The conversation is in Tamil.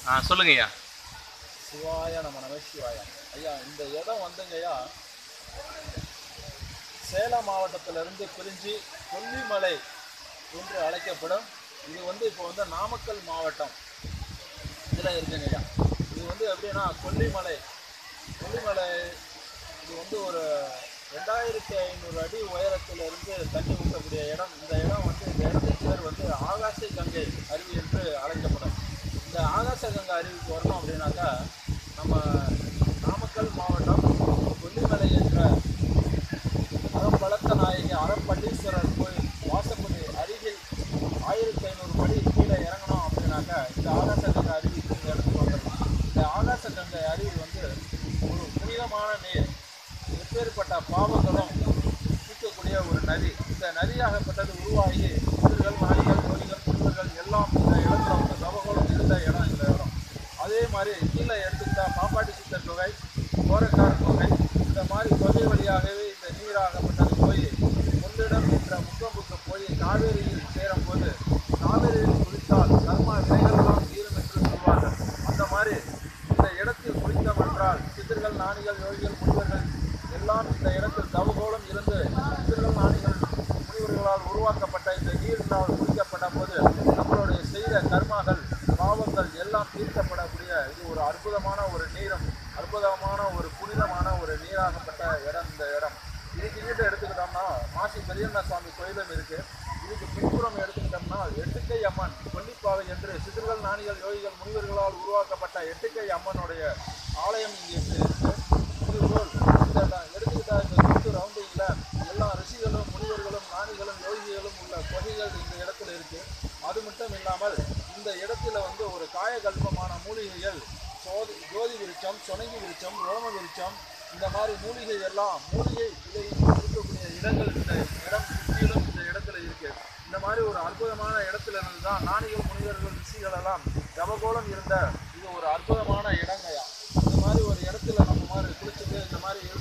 ஆ சொல்லுங்க ஐயா சிவாய நம்ம நமசிவாயா ஐயா இந்த இடம் வந்துங்கய்யா சேலம் மாவட்டத்திலிருந்து பிரிஞ்சு கொல்லிமலை என்று அழைக்கப்படும் இது வந்து இப்போ வந்து நாமக்கல் மாவட்டம் இதில் இருக்குங்க ஐயா இது வந்து எப்படின்னா கொல்லிமலை கொல்லிமலை இது வந்து ஒரு ரெண்டாயிரத்தி ஐநூறு அடி உயரத்திலிருந்து தண்ணி ஊற்றக்கூடிய இடம் இந்த இடம் வந்து இந்த இடத்துக்கு பேர் வந்து ஆகாச கங்கை அருவி என்று அழைக்கப்படும் இந்த ஆகாச கங்கை அருவிக்கு வரணும் அப்படின்னாக்கா நம்ம நாமக்கல் மாவட்டம் கொல்லிமலை என்ற அறம்பலத்த நாயகி அறப்பள்ளீஸ்வரர் கோயில் வாசப்படி அருகில் ஆயிரத்தி ஐநூறு படி கீழே இறங்கணும் அப்படின்னாக்கா இந்த ஆகாச கங்கை அருவி இந்த இடத்துக்கு வந்துடலாம் இந்த ஆகாச கங்கை அருவி வந்து ஒரு புனிதமான நீர் எப்பேற்பட்ட பாவங்களும் தீர்க்கக்கூடிய ஒரு நதி இந்த நதியாகப்பட்டது உருவாகி சித்தர்கள் நாய்கள் கோயில்கள் முனிவர்கள் எல்லாம் இந்த இடத்துல வந்து நவகுலம் இருந்த இடம் இந்த இடம் அதே மாதிரி கீழே எடுத்துக்கிட்டா பாப்பாட்டி சித்தர் தொகை கோரக்கார் தொகை இந்த மாதிரி தொகை வழியாகவே இந்த நீராகப்பட்டது போய் கொள்ளிடம் என்ற முக்கம்புக்கு போய் காவேரியில் சேரும்போது காவேரியில் குளித்தால் கர்மா வினைகளெல்லாம் தீரும் என்று சொல்வார்கள் அந்த மாதிரி இந்த இடத்தில் குளித்தம் என்றால் சித்தர்கள் நாணிகள் யோகிகள் முனிவர்கள் எல்லாம் இந்த இடத்தில் தவகோலம் இருந்து சித்தர்கள் நாணிகள் முனிவர்களால் உருவாக்கப்பட்ட இந்த நீரினால் குளிக்கப்பட்ட போது நம்மளுடைய செய்த கர்மாக்கள் பாவங்கள் எல்லாம் தீர்க்கப்படக்கூடிய இது ஒரு அற்புதமான ஒரு நீரம் அற்புதமான ஒரு புனிதமான ஒரு நீராகப்பட்ட இடம் இந்த இடம் இதுக்கு கிட்ட எடுத்துக்கிட்டோம்னா மாசி பெரியண்ணா சுவாமி கோயிலும் இருக்கு இதுக்கு பின்புறம் எடுத்துக்கிட்டோம்னா எட்டுக்கை அம்மன் கொல்லிப்பாவை என்று சிதர்கள் நாணிகள் யோகிகள் முனிவர்களால் உருவாக்கப்பட்ட எட்டுக்கை அம்மனுடைய ஆலயம் இங்கே இருக்கு இதுபோல் இந்த ட- எடுத்துக்கிட்ட இந்த சுற்று ரவுண்டிங்கில் எல்லா ரிஷிகளும் முனிவர்களும் ஞானிகளும் யோகிகளும் உள்ள கொகைகள் இந்த இடத்துல இருக்கு அது மட்டும் இல்லாமல் இந்த இடத்துல வந்து ஒரு காயகல்பமான மூலிகைகள் சோதி ஜோதி விருட்சம் சொனங்கி விருட்சம் ரோம விருட்சம் இந்த மாதிரி மூலிகை எல்லாம் மூலிகை விலை இருக்கக்கூடிய இடங்கள் இந்த இடம் சுற்றிலும் இந்த இடத்துல இருக்கு இந்த மாதிரி ஒரு அற்புதமான இடத்துல இருந்து தான் ஞானிகள் முனிவர்கள் ரிஷிகள் எல்லாம் தவகோலம் இருந்த இது ஒரு அற்புதமான இடங்கயா இந்த மாதிரி ஒரு இடத்துல நம்ம மாதிரி குளிச்சுட்டு இந்த மாதிரி